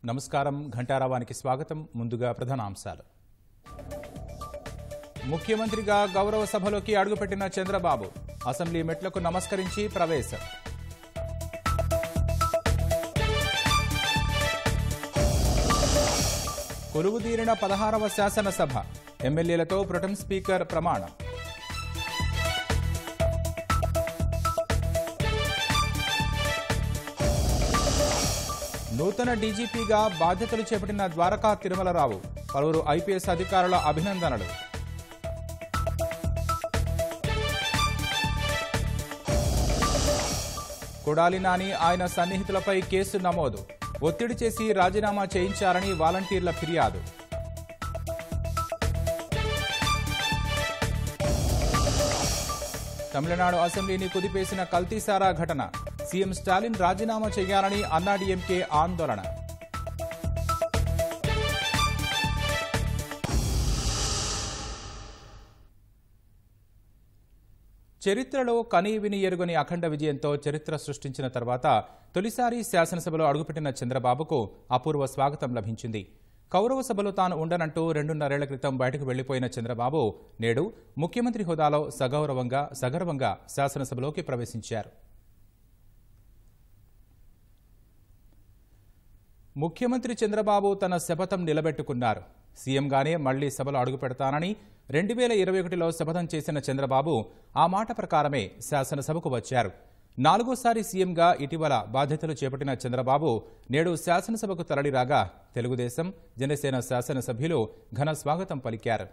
నమస్కారం ఘంటారావానికి స్వాగతం ముందుగా ప్రధానాంశాలు ముఖ్యమంత్రిగా గౌరవ సభలోకి అడుగుపెట్టిన చంద్రబాబు అసెంబ్లీ మెట్లకు నమస్కరించి ప్రవేశం కొలువుదీరిన పదహారవ శాసనసభ ఎమ్మెల్యేలతో ప్రొటెం స్పీకర్ ప్రమాణం నూతన డీజీపీగా బాధ్యతలు చేపట్టిన ద్వారకా తిరుమలరావు పలువురు ఐపీఎస్ అధికారుల అభినందనలు కొడాలి నాని ఆయన సన్నిహితులపై కేసు నమోదు ఒత్తిడి చేసి రాజీనామా చేయించారని వాలంటీర్ల ఫిర్యాదు తమిళనాడు అసెంబ్లీని కుదిపేసిన కల్తీసారా ఘటన సీఎం స్టాలిన్ రాజీనామా చేయాలని అన్నాడీఎంకే ఆందోళన చరిత్రలో కనీ విని ఎరుగని అఖండ విజయంతో చరిత్ర సృష్టించిన తర్వాత తొలిసారి శాసనసభలో అడుగుపెట్టిన చంద్రబాబుకు అపూర్వ స్వాగతం లభించింది కౌరవ సభలో తాను ఉండనంటూ రెండున్నరేళ్ల క్రితం బయటకు వెళ్లిపోయిన చంద్రబాబు నేడు ముఖ్యమంత్రి హోదాలో సగౌరవంగా సగర్వంగా శాసనసభలోకి ప్రవేశించారు ముఖ్యమంత్రి చంద్రబాబు తన శపథం నిలబెట్టుకున్నారు సీఎంగానే మళ్లీ సభలో అడుగు పెడతానని రెండు వేల ఇరవై ఒకటిలో శపథం చేసిన చంద్రబాబు ఆ మాట ప్రకారమే శాసనసభకు వచ్చారు నాలుగోసారి సీఎంగా ఇటీవల బాధ్యతలు చేపట్టిన చంద్రబాబు నేడు శాసనసభకు తరలిరాగా తెలుగుదేశం జనసేన శాసనసభ్యులు ఘన స్వాగతం పలికారు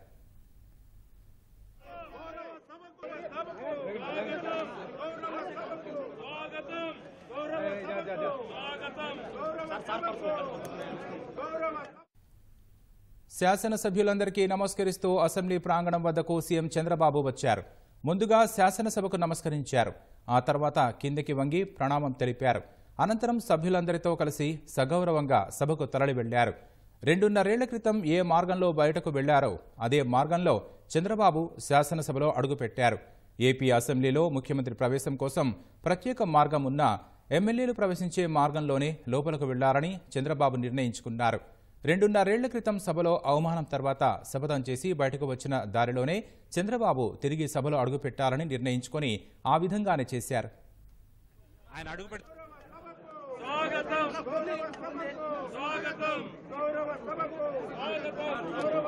శాసనసభ్యులందరికీ నమస్కరిస్తూ అసెంబ్లీ ప్రాంగణం వద్దకు సీఎం చంద్రబాబు వచ్చారు ముందుగా శాసనసభకు నమస్కరించారు ఆ తర్వాత కిందికి వంగి ప్రణామం తెలిపారు అనంతరం సభ్యులందరితో కలిసి సగౌరవంగా సభకు తరలి వెళ్లారు రెండున్నరేళ్ల క్రితం ఏ మార్గంలో బయటకు వెళ్లారో అదే మార్గంలో చంద్రబాబు శాసనసభలో అడుగుపెట్టారు ఏపీ అసెంబ్లీలో ముఖ్యమంత్రి ప్రవేశం కోసం ప్రత్యేక మార్గం ఉన్నా ఎమ్మెల్యేలు ప్రవేశించే మార్గంలోనే లోపలకు వెళ్లారని చంద్రబాబు నిర్ణయించుకున్నారు రెండున్నరేళ్ల క్రితం సభలో అవమానం తర్వాత శపథం చేసి బయటకు వచ్చిన దారిలోనే చంద్రబాబు తిరిగి సభలో అడుగుపెట్టాలని నిర్ణయించుకొని ఆ విధంగానే చేశారు ఆయన అడుగు పెడుతూ స్వాగతం స్వాగతం గౌరవ సభకు స్వాగతం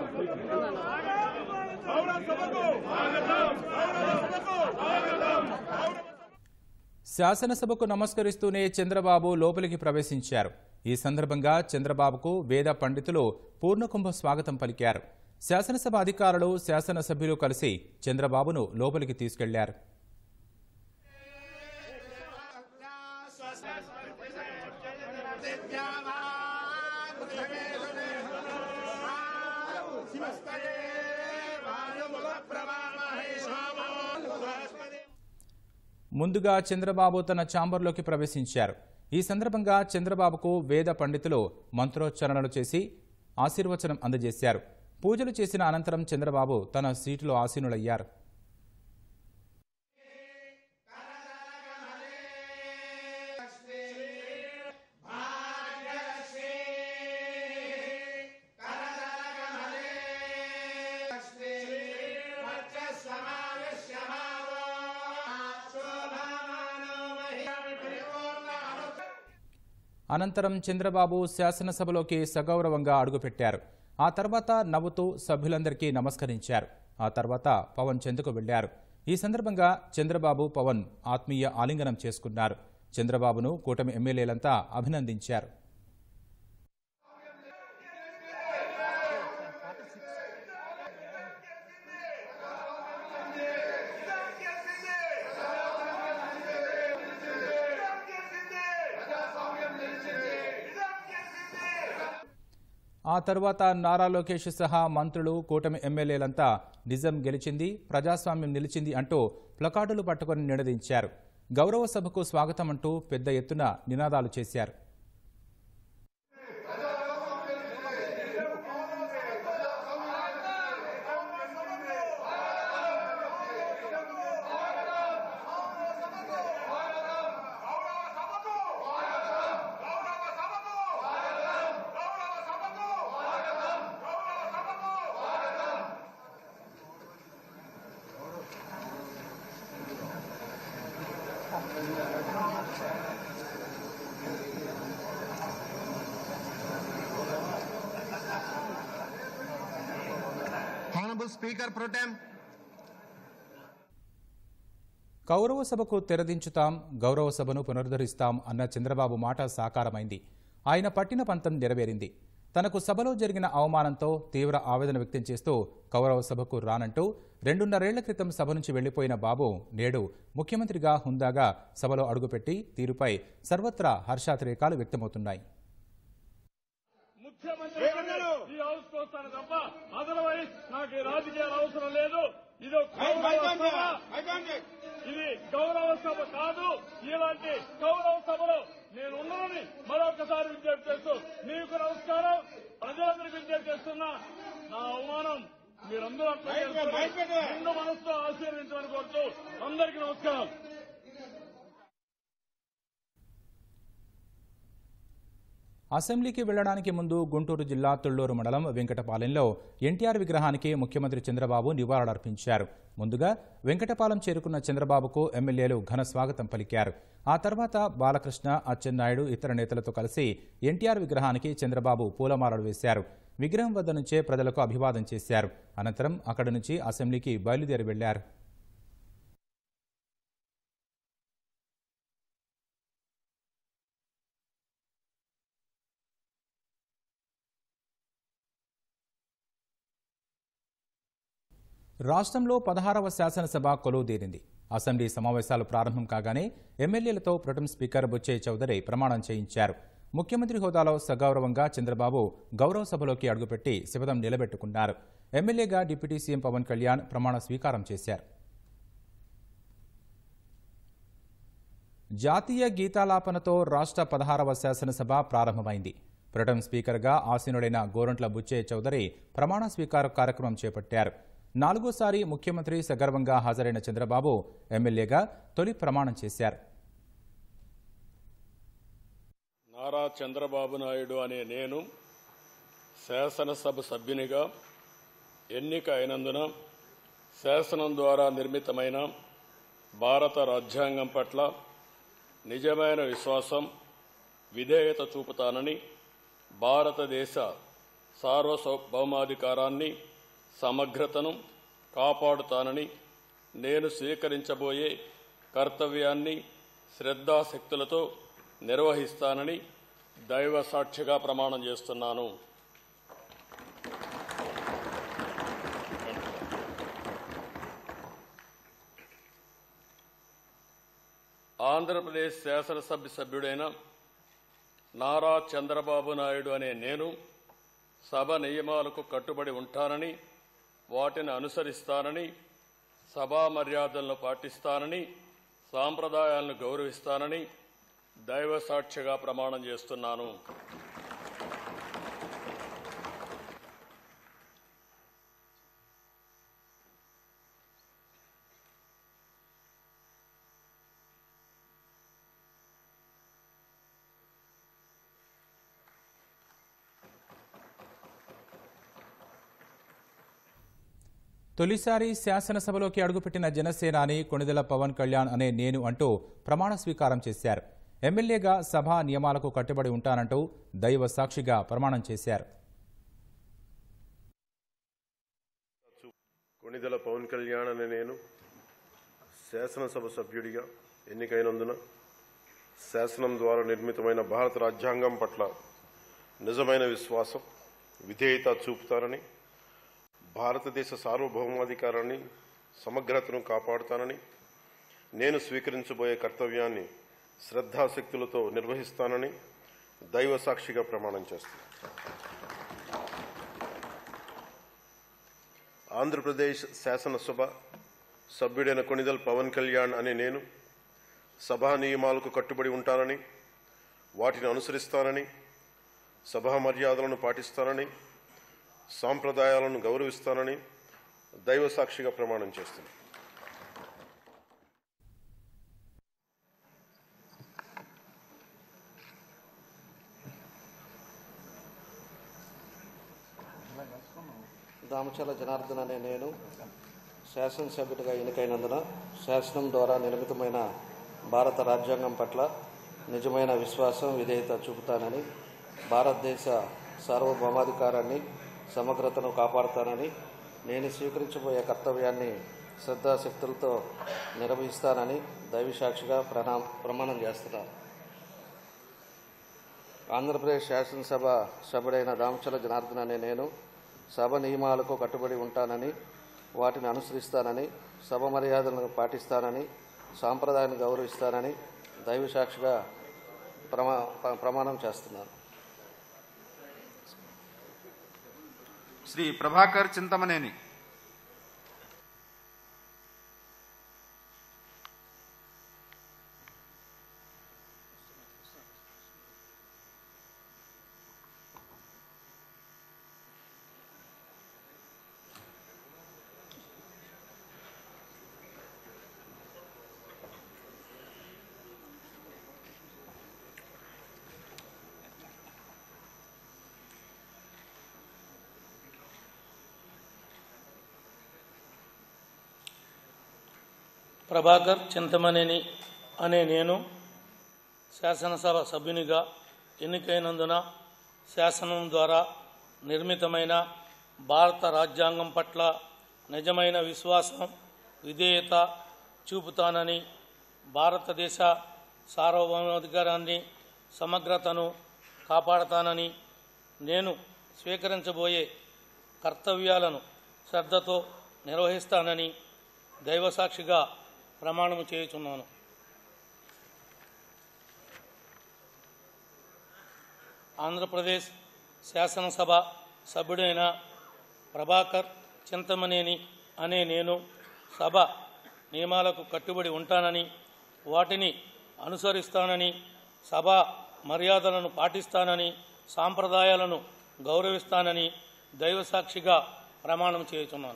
గౌరవ సభకు స్వాగతం గౌరవ సభకు స్వాగతం శాసనసభకు నమస్కరిస్తూనే చంద్రబాబు లోపలికి ప్రవేశించారు ఈ సందర్భంగా చంద్రబాబుకు వేద పండితులు పూర్ణకుంభ స్వాగతం పలికారు శాసనసభ అధికారులు శాసనసభ్యులు కలిసి చంద్రబాబును లోపలికి తీసుకెళ్లారు ముందుగా చంద్రబాబు తన ఛాంబర్లోకి ప్రవేశించారు ఈ సందర్భంగా చంద్రబాబుకు వేద పండితులు మంత్రోచ్చరణలు చేసి ఆశీర్వచనం అందజేశారు పూజలు చేసిన అనంతరం చంద్రబాబు తన సీటులో ఆసీనులయ్యారు అనంతరం చంద్రబాబు శాసనసభలోకి సగౌరవంగా అడుగుపెట్టారు ఆ తర్వాత నవ్వుతూ సభ్యులందరికీ నమస్కరించారు ఆ తర్వాత పవన్ చెందుకు వెళ్లారు ఈ సందర్భంగా చంద్రబాబు పవన్ ఆత్మీయ ఆలింగనం చేసుకున్నారు చంద్రబాబును కూటమి ఎమ్మెల్యేలంతా అభినందించారు ఆ తర్వాత నారా లోకేష్ సహా మంత్రులు కూటమి ఎమ్మెల్యేలంతా నిజం గెలిచింది ప్రజాస్వామ్యం నిలిచింది అంటూ ప్లకార్డులు పట్టుకొని నినదించారు గౌరవ సభకు స్వాగతం అంటూ పెద్ద ఎత్తున నినాదాలు చేశారు గౌరవ సభకు Honorable Speaker Pro Tem. కౌరవ సభకు తెరదించుతాం గౌరవ సభను పునరుద్ధరిస్తాం అన్న చంద్రబాబు మాట సాకారమైంది ఆయన పట్టిన పంతం నెరవేరింది తనకు సభలో జరిగిన అవమానంతో తీవ్ర ఆవేదన వ్యక్తం చేస్తూ కౌరవ సభకు రానంటూ రెండున్నరేళ్ల క్రితం సభ నుంచి వెళ్లిపోయిన బాబు నేడు ముఖ్యమంత్రిగా హుందాగా సభలో అడుగుపెట్టి తీరుపై సర్వత్రా హర్షాతిరేకాలు వ్యక్తమవుతున్నాయి ముఖ్యమంత్రి ఈ హౌస్ కు వస్తాను తప్ప అదర్వైజ్ నాకు ఈ రాజకీయాలు అవసరం లేదు ఇది ఒక గౌరవ సభ. ఇది గౌరవ సభ కాదు ఇలాంటి గౌరవ సభలో నేను ఉన్నానని మరొకసారి విజ్ఞప్తి చేస్తూ మీకు నమస్కారం ప్రజలందరికీ విజ్ఞప్తి చేస్తున్నా నా అవమానం మీరందరూ అర్థం చేసుకుని నిండు మనసుతో ఆశీర్వించమని కోరుతూ అందరికీ నమస్కారం అసెంబ్లీకి వెళ్లడానికి ముందు గుంటూరు జిల్లా తుళ్లూరు మండలం వెంకటపాలెంలో ఎన్టీఆర్ విగ్రహానికి ముఖ్యమంత్రి చంద్రబాబు నివాళులర్పించారు ముందుగా వెంకటపాలెం చేరుకున్న చంద్రబాబుకు ఎమ్మెల్యేలు ఘన స్వాగతం పలికారు ఆ తర్వాత బాలకృష్ణ అచ్చెన్నాయుడు ఇతర నేతలతో కలిసి ఎన్టీఆర్ విగ్రహానికి చంద్రబాబు పూలమాలలు వేశారు విగ్రహం వద్ద నుంచే ప్రజలకు అభివాదం చేశారు అనంతరం అక్కడి నుంచి అసెంబ్లీకి బయలుదేరి వెళ్లారు రాష్ట్రంలో పదహారవ శాసనసభ కొలువుదీరింది అసెంబ్లీ సమావేశాలు ప్రారంభం కాగానే ఎమ్మెల్యేలతో ప్రొటెం స్పీకర్ బుచ్చయ్య చౌదరి ప్రమాణం చేయించారు ముఖ్యమంత్రి హోదాలో సగౌరవంగా చంద్రబాబు గౌరవ సభలోకి అడుగుపెట్టి శపథం నిలబెట్టుకున్నారు ఎమ్మెల్యేగా డిప్యూటీ సీఎం పవన్ కళ్యాణ్ ప్రమాణ స్వీకారం చేశారు జాతీయ గీతాలాపనతో రాష్ట్ర పదహారవ శాసనసభ ప్రారంభమైంది ప్రొటెం స్పీకర్గా ఆసీనుడైన గోరంట్ల బుచ్చయ్య చౌదరి ప్రమాణ స్వీకార కార్యక్రమం చేపట్టారు నాలుగోసారి ముఖ్యమంత్రి సగర్వంగా హాజరైన చంద్రబాబు ఎమ్మెల్యేగా తొలి ప్రమాణం చేశారు నారా చంద్రబాబు నాయుడు అనే నేను శాసనసభ సభ్యునిగా ఎన్నిక అయినందున శాసనం ద్వారా నిర్మితమైన భారత రాజ్యాంగం పట్ల నిజమైన విశ్వాసం విధేయత చూపుతానని భారతదేశ సార్వభౌమాధికారాన్ని సమగ్రతను కాపాడుతానని నేను స్వీకరించబోయే కర్తవ్యాన్ని శ్రద్ధాశక్తులతో నిర్వహిస్తానని దైవ సాక్షిగా ప్రమాణం చేస్తున్నాను ఆంధ్రప్రదేశ్ శాసనసభ సభ్యుడైన నారా చంద్రబాబు నాయుడు అనే నేను సభ నియమాలకు కట్టుబడి ఉంటానని వాటిని అనుసరిస్తానని సభా మర్యాదలను పాటిస్తానని సాంప్రదాయాలను గౌరవిస్తానని దైవ సాక్షిగా ప్రమాణం చేస్తున్నాను తొలిసారి శాసనసభలోకి అడుగుపెట్టిన జనసేనాని కొణిదెల పవన్ కళ్యాణ్ అనే నేను అంటూ ప్రమాణ స్వీకారం చేశారు ఎమ్మెల్యేగా సభా నియమాలకు కట్టుబడి ఉంటానంటూ దైవ సాక్షిగా ప్రమాణం చేశారు కొణిదెల పవన్ కళ్యాణ్ అనే నేను శాసనసభ సభ్యుడిగా ఎన్నికైనందున శాసనం ద్వారా నిర్మితమైన భారత రాజ్యాంగం పట్ల నిజమైన విశ్వాసం విధేయత చూపుతానని భారతదేశ సార్వభౌమాధికారాన్ని సమగ్రతను కాపాడుతానని నేను స్వీకరించబోయే కర్తవ్యాన్ని శ్రద్ధాశక్తులతో నిర్వహిస్తానని దైవ సాక్షిగా ప్రమాణం చేస్తాను ఆంధ్రప్రదేశ్ శాసనసభ సభ్యుడైన కొణిదల్ పవన్ కళ్యాణ్ అనే నేను సభా నియమాలకు కట్టుబడి ఉంటానని వాటిని అనుసరిస్తానని సభా మర్యాదలను పాటిస్తానని సాంప్రదాయాలను గౌరవిస్తానని దైవ సాక్షిగా ప్రమాణం చేస్తున్నాను దామచల జనార్దన్ అనే నేను శాసనసభ్యుడిగా ఎన్నికైనందున శాసనం ద్వారా నిర్మితమైన భారత రాజ్యాంగం పట్ల నిజమైన విశ్వాసం విధేయత చూపుతానని భారతదేశ సార్వభౌమాధికారాన్ని సమగ్రతను కాపాడుతానని నేను స్వీకరించబోయే కర్తవ్యాన్ని శ్రద్ధాశక్తులతో నిర్వహిస్తానని దైవసాక్షిగా ప్రణా ప్రమాణం చేస్తున్నాను ఆంధ్రప్రదేశ్ శాసనసభ సభ్యుడైన దామచల జనార్దన్ అనే నేను సభ నియమాలకు కట్టుబడి ఉంటానని వాటిని అనుసరిస్తానని సభ మర్యాదలను పాటిస్తానని సాంప్రదాయాన్ని గౌరవిస్తానని దైవసాక్షిగా ప్రమా ప్ర- ప్రమాణం చేస్తున్నాను శ్రీ ప్రభాకర్ చింతమనేని ప్రభాకర్ చింతమనేని అనే నేను శాసనసభ సభ్యునిగా ఎన్నికైనందున శాసనం ద్వారా నిర్మితమైన భారత రాజ్యాంగం పట్ల నిజమైన విశ్వాసం విధేయత చూపుతానని భారతదేశ సార్వభౌమాధికారాన్ని సమగ్రతను కాపాడతానని నేను స్వీకరించబోయే కర్తవ్యాలను శ్రద్ధతో నిర్వహిస్తానని దైవసాక్షిగా ప్రమాణము చేయుచున్నాను ఆంధ్రప్రదేశ్ శాసనసభ సభ్యుడైన ప్రభాకర్ చింతమనేని అనే నేను సభ నియమాలకు కట్టుబడి ఉంటానని వాటిని అనుసరిస్తానని సభ మర్యాదలను పాటిస్తానని సాంప్రదాయాలను గౌరవిస్తానని దైవసాక్షిగా ప్రమాణం చేయుచున్నాను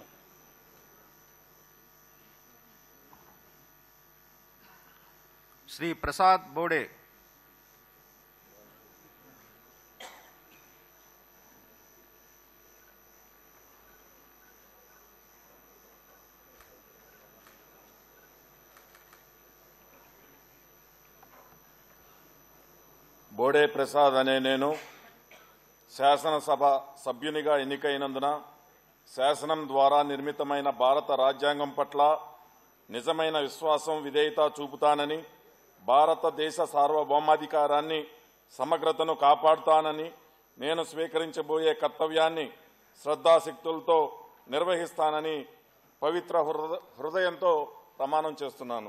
శ్రీ ప్రసాద్ బోడే బోడే ప్రసాద్ అనే నేను శాసనసభ సభ్యునిగా ఎన్నికైనందున శాసనం ద్వారా నిర్మితమైన భారత రాజ్యాంగం పట్ల నిజమైన విశ్వాసం విధేయత చూపుతానని భారతదేశ సార్వభౌమాధికారాన్ని సమగ్రతను కాపాడుతానని నేను స్వీకరించబోయే కర్తవ్యాన్ని శ్రద్ధాశక్తులతో నిర్వహిస్తానని పవిత్ర హృద- హృదయంతో ప్రమాణం చేస్తున్నాను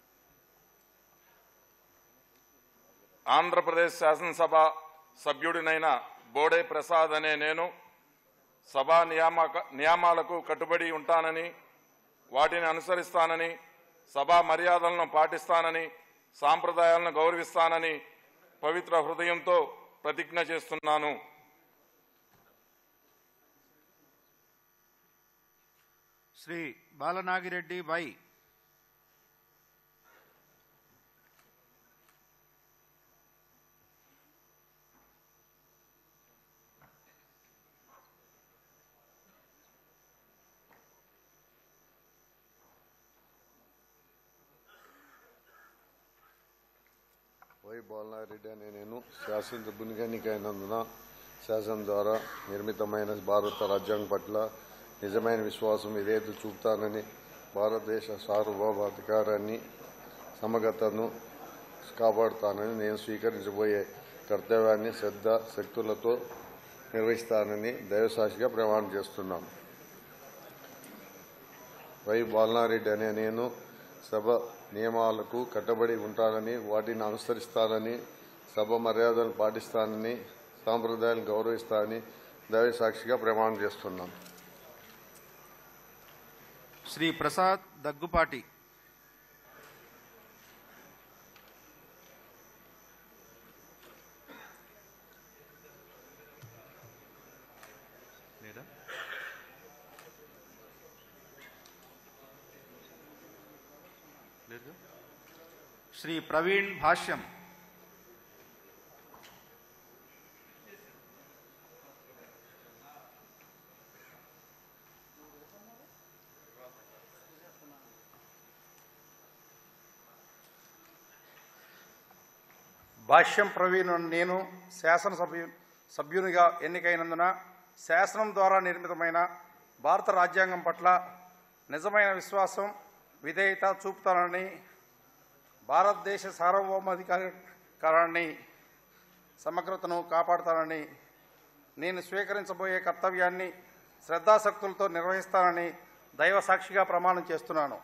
ఆంధ్రప్రదేశ్ శాసనసభ సభ్యుడినైన బోడే ప్రసాద్ అనే నేను సభా నియామక నియామాలకు కట్టుబడి ఉంటానని వాటిని అనుసరిస్తానని సభా మర్యాదలను పాటిస్తానని సాంప్రదాయాలను గౌరవిస్తానని పవిత్ర హృదయంతో ప్రతిజ్ఞ చేస్తున్నాను శ్రీ బాలనాగిరెడ్డి వై వై బాలనారెడ్డి అనే నేను శాసనసభ్యునిగా ఎన్నికైనందున శాసనం ద్వారా నిర్మితమైన భారత రాజ్యాంగం పట్ల నిజమైన విశ్వాసం విధేయత చూపుతానని భారతదేశ సార్వభౌమాధికారాన్ని సమగ్రతను కాపాడుతానని నేను స్వీకరించబోయే కర్తవ్యాన్ని శ్రద్ధ శక్తులతో నిర్వహిస్తానని దైవసాక్షిగా ప్రమాణం చేస్తున్నాను వై బాలనారెడ్డి అనే నేను సభ నియమాలకు కట్టబడి ఉంటానని వాటిని అనుసరిస్తానని సభ మర్యాదలు పాటిస్తానని సాంప్రదాయాలను గౌరవిస్తానని దైవ సాక్షిగా ప్రమాణం చేస్తున్నాను శ్రీ ప్రసాద్ దగ్గుపాటి లేదా లేదు శ్రీ ప్రవీణ్ భాష్యం భాష్యం ప్రవీణ్ నేను శాసనసభ్యు సభ్యునిగా ఎన్నికైనందున శాసనం ద్వారా నిర్మితమైన భారత రాజ్యాంగం పట్ల నిజమైన విశ్వాసం విధేయత చూపుతానని భారతదేశ సార్వభౌమాధికారాన్ని సమగ్రతను కాపాడుతానని నేను స్వీకరించబోయే కర్తవ్యాన్ని శ్రద్ధాశక్తులతో నిర్వహిస్తానని దైవ సాక్షిగా ప్రమాణం చేస్తున్నాను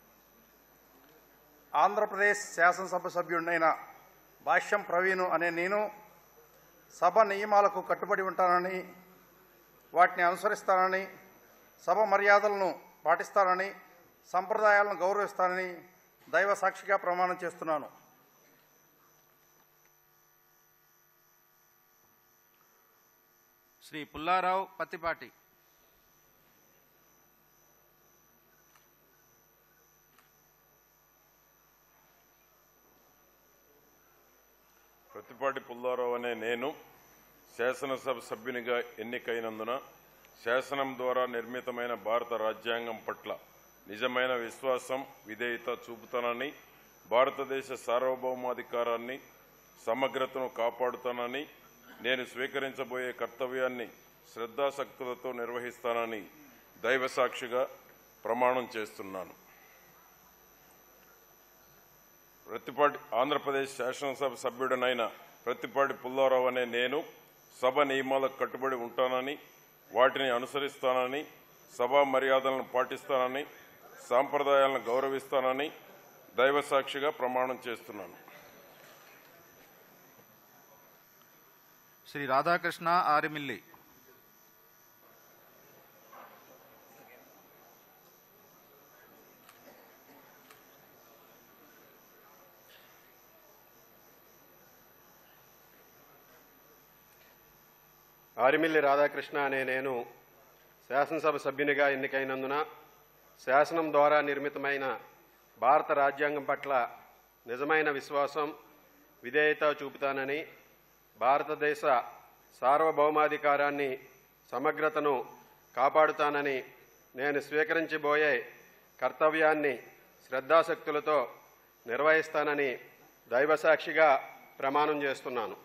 ఆంధ్రప్రదేశ్ శాసనసభ సభ్యుడినైన భాష్యం ప్రవీణు అనే నేను సభ నియమాలకు కట్టుబడి ఉంటానని వాటిని అనుసరిస్తానని సభ మర్యాదలను పాటిస్తానని సంప్రదాయాలను గౌరవిస్తానని దైవ సాక్షిగా ప్రమాణం చేస్తున్నాను శ్రీ పుల్లారావు పత్తిపాటి ప్రతిపాటి పుల్లారావు అనే నేను శాసనసభ సభ్యునిగా ఎన్నికైనందున శాసనం ద్వారా నిర్మితమైన భారత రాజ్యాంగం పట్ల నిజమైన విశ్వాసం విధేయత చూపుతానని భారతదేశ సార్వభౌమాధికారాన్ని సమగ్రతను కాపాడుతానని నేను స్వీకరించబోయే కర్తవ్యాన్ని శ్రద్ధాశక్తులతో నిర్వహిస్తానని దైవసాక్షిగా ప్రమాణం చేస్తున్నాను ప్రతిపాటి ఆంధ్రప్రదేశ్ శాసనసభ సభ్యుడనైన ప్రతిపాటి పుల్లారావు అనే నేను సభ నియమాలకు కట్టుబడి ఉంటానని వాటిని అనుసరిస్తానని సభా మర్యాదలను పాటిస్తానని సాంప్రదాయాలను గౌరవిస్తానని దైవసాక్షిగా ప్రమాణం చేస్తున్నాను శ్రీ రాధాకృష్ణ ఆరిమిల్లి ఆరిమిల్లి రాధాకృష్ణ అనే నేను శాసనసభ సభ్యునిగా ఎన్నికైనందున శాసనం ద్వారా నిర్మితమైన భారత రాజ్యాంగం పట్ల నిజమైన విశ్వాసం విధేయత చూపుతానని భారతదేశ సార్వభౌమాధికారాన్ని సమగ్రతను కాపాడుతానని నేను స్వీకరించబోయే కర్తవ్యాన్ని శ్రద్ధాశక్తులతో నిర్వహిస్తానని దైవసాక్షిగా ప్రమాణం చేస్తున్నాను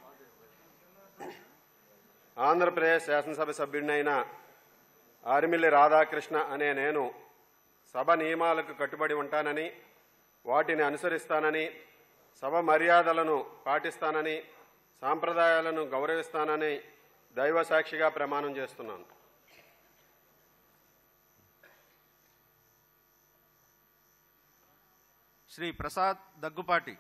ఆంధ్రప్రదేశ్ శాసనసభ సభ్యుడినైన ఆరిమిల్లి రాధాకృష్ణ అనే నేను సభ నియమాలకు కట్టుబడి ఉంటానని వాటిని అనుసరిస్తానని సభ మర్యాదలను పాటిస్తానని సాంప్రదాయాలను గౌరవిస్తానని దైవ సాక్షిగా ప్రమాణం చేస్తున్నాను శ్రీ ప్రసాద్ దగ్గుపాటి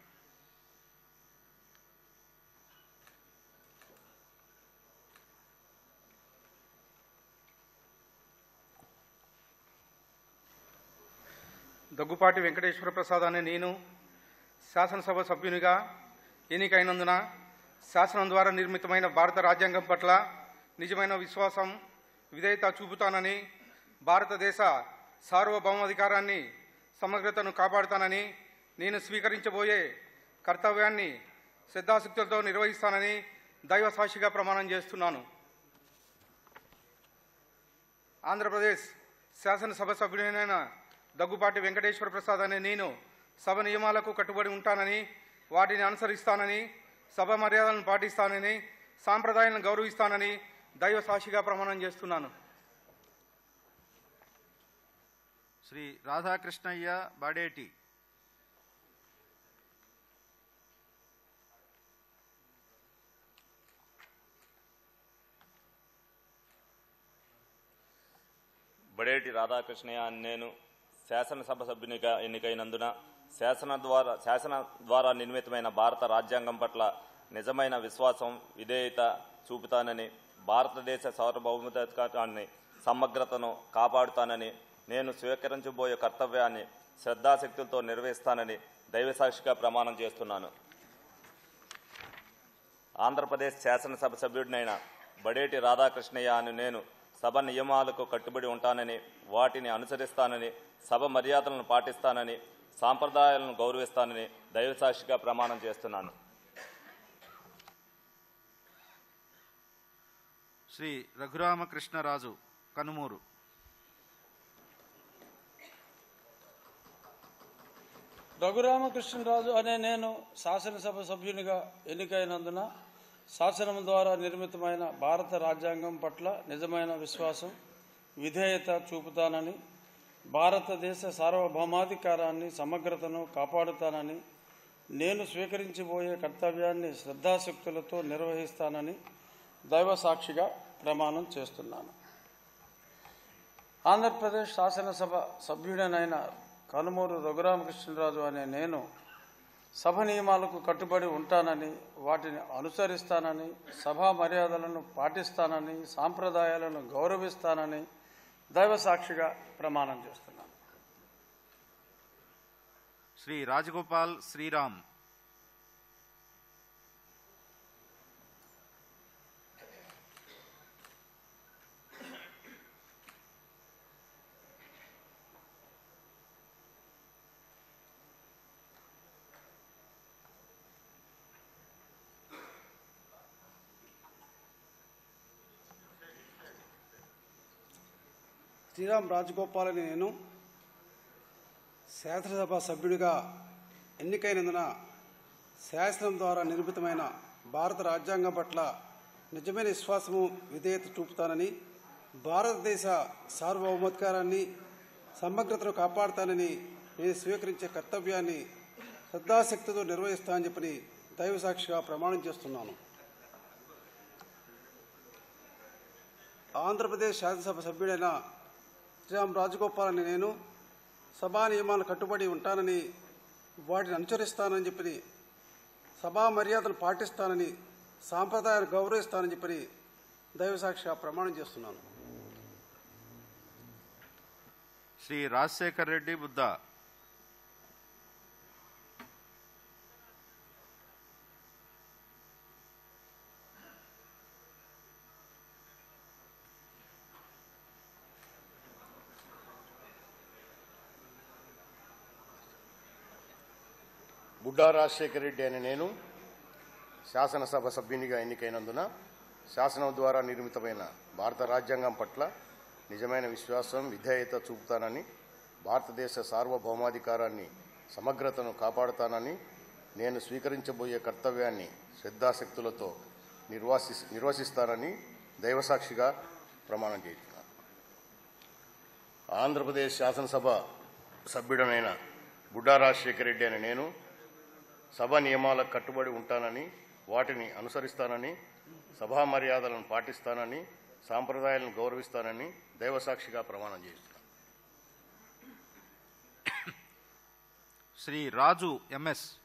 దగ్గుపాటి వెంకటేశ్వర ప్రసాద్ అనే నేను శాసనసభ సభ్యునిగా ఎన్నికైనందున శాసనం ద్వారా నిర్మితమైన భారత రాజ్యాంగం పట్ల నిజమైన విశ్వాసం విధేయత చూపుతానని భారతదేశ సార్వభౌమాధికారాన్ని సమగ్రతను కాపాడుతానని నేను స్వీకరించబోయే కర్తవ్యాన్ని శ్రద్ధాశక్తులతో నిర్వహిస్తానని దైవ సాక్షిగా ప్రమాణం చేస్తున్నాను ఆంధ్రప్రదేశ్ శాసనసభ సభ్యుడైన దగ్గుపాటి వెంకటేశ్వర ప్రసాద్ అనే నేను సభ నియమాలకు కట్టుబడి ఉంటానని వాటిని అనుసరిస్తానని సభ మర్యాదలను పాటిస్తానని సాంప్రదాయాలను గౌరవిస్తానని దైవ సాక్షిగా ప్రమాణం చేస్తున్నాను శ్రీ రాధాకృష్ణయ్య బాడేటి బడేటి రాధాకృష్ణయ్య అని నేను శాసనసభ సభ్యునిగా ఎన్నికైనందున శాసన ద్వారా శాసన ద్వారా నిర్మితమైన భారత రాజ్యాంగం పట్ల నిజమైన విశ్వాసం విధేయత చూపుతానని భారతదేశ సార్వభౌమాధికారాన్ని సమగ్రతను కాపాడుతానని నేను స్వీకరించబోయే కర్తవ్యాన్ని శ్రద్ధాశక్తులతో నిర్వహిస్తానని దైవసాక్షిగా ప్రమాణం చేస్తున్నాను ఆంధ్రప్రదేశ్ శాసనసభ సభ్యుడినైన బడేటి రాధాకృష్ణయ్య అని నేను సభ నియమాలకు కట్టుబడి ఉంటానని వాటిని అనుసరిస్తానని సభ మర్యాదలను పాటిస్తానని సాంప్రదాయాలను గౌరవిస్తానని దైవసాక్షిగా ప్రమాణం చేస్తున్నాను శ్రీ రఘురామకృష్ణరాజు కనుమూరు రఘురామకృష్ణరాజు అనే నేను శాసనసభ సభ్యునిగా ఎన్నికైనందున శాసనం ద్వారా నిర్మితమైన భారత రాజ్యాంగం పట్ల నిజమైన విశ్వాసం విధేయత చూపుతానని భారతదేశ సార్వభౌమాధికారాన్ని సమగ్రతను కాపాడుతానని నేను స్వీకరించబోయే కర్తవ్యాన్ని శ్రద్ధాశక్తులతో నిర్వహిస్తానని దైవ సాక్షిగా ప్రమాణం చేస్తున్నాను ఆంధ్రప్రదేశ్ శాసనసభ సభ్యుడనైన కనుమూరు రఘురామకృష్ణరాజు అనే నేను సభ నియమాలకు కట్టుబడి ఉంటానని వాటిని అనుసరిస్తానని సభా మర్యాదలను పాటిస్తానని సాంప్రదాయాలను గౌరవిస్తానని దైవ సాక్షిగా ప్రమాణం చేస్తున్నాను శ్రీ రాజగోపాల్ శ్రీరామ్ శ్రీరామ్ రాజగోపాల్ అని నేను శాసనసభ సభ్యుడిగా ఎన్నికైనందున శాసనం ద్వారా నిర్మితమైన భారత రాజ్యాంగం పట్ల నిజమైన విశ్వాసము విధేయత చూపుతానని భారతదేశ సార్వభౌమాధికారాన్ని సమగ్రతను కాపాడుతానని నేను స్వీకరించే కర్తవ్యాన్ని శ్రద్ధాశక్తితో నిర్వహిస్తానని చెప్పని దైవ సాక్షిగా ప్రమాణం చేస్తున్నాను ఆంధ్రప్రదేశ్ శాసనసభ సభ్యుడైన శ్రీరామ్ రాజగోపాల్ అని నేను సభా నియమాలు కట్టుబడి ఉంటానని వాటిని అనుసరిస్తానని చెప్పి సభా మర్యాదలు పాటిస్తానని సాంప్రదాయాలు గౌరవిస్తానని చెప్పి దైవసాక్షిగా ప్రమాణం చేస్తున్నాను శ్రీ రాజశేఖర్ రెడ్డి బుద్ధ బుడ్డా రాజశేఖర రెడ్డి అనే నేను శాసనసభ సభ్యునిగా ఎన్నికైనందున శాసనం ద్వారా నిర్మితమైన భారత రాజ్యాంగం పట్ల నిజమైన విశ్వాసం విధేయత చూపుతానని భారతదేశ సార్వభౌమాధికారాన్ని సమగ్రతను కాపాడుతానని నేను స్వీకరించబోయే కర్తవ్యాన్ని శ్రద్ధాశక్తులతో నిర్వాసి నిర్వసిస్తానని దైవసాక్షిగా ప్రమాణం చేస్తున్నాను ఆంధ్రప్రదేశ్ శాసనసభ సభ్యుడనైన బుడ్డా రాజశేఖర రెడ్డి అనే నేను సభ నియమాలకు కట్టుబడి ఉంటానని వాటిని అనుసరిస్తానని సభా మర్యాదలను పాటిస్తానని సాంప్రదాయాలను గౌరవిస్తానని దైవసాక్షిగా ప్రమాణం చేస్తున్నాను శ్రీ రాజు ఎంఎస్